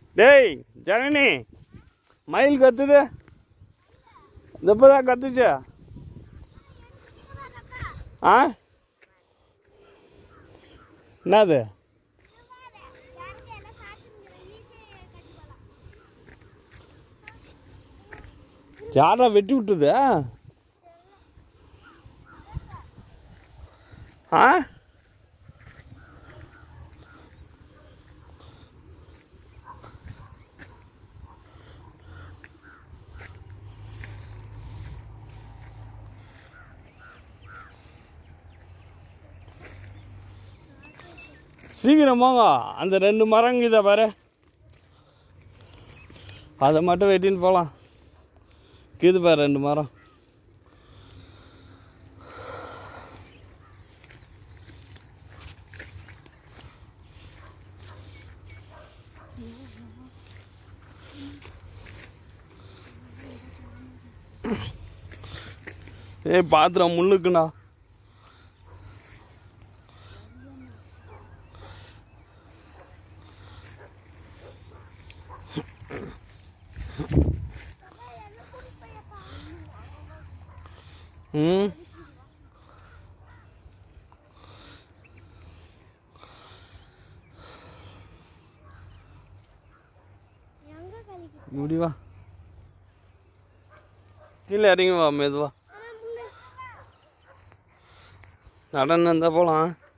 டேய் ஜனனி மயில் கத்துது இந்த இப்பதான் கத்துச்சு ஆ என்னது யாரா வெட்டி விட்டுது ஆ சீக்கிரம் போங்க அந்த ரெண்டு மரங்க இதை பாரு அதை மட்டும் வெட்டின்னு போகலாம் கீது பாரு ரெண்டு மரம் ஏய் பாத்திரம் முள்ளுக்குண்ணா ம் இப்படி வா கீழே இறங்கி வா மெதுவா நடந்து இருந்தால் போகலாம்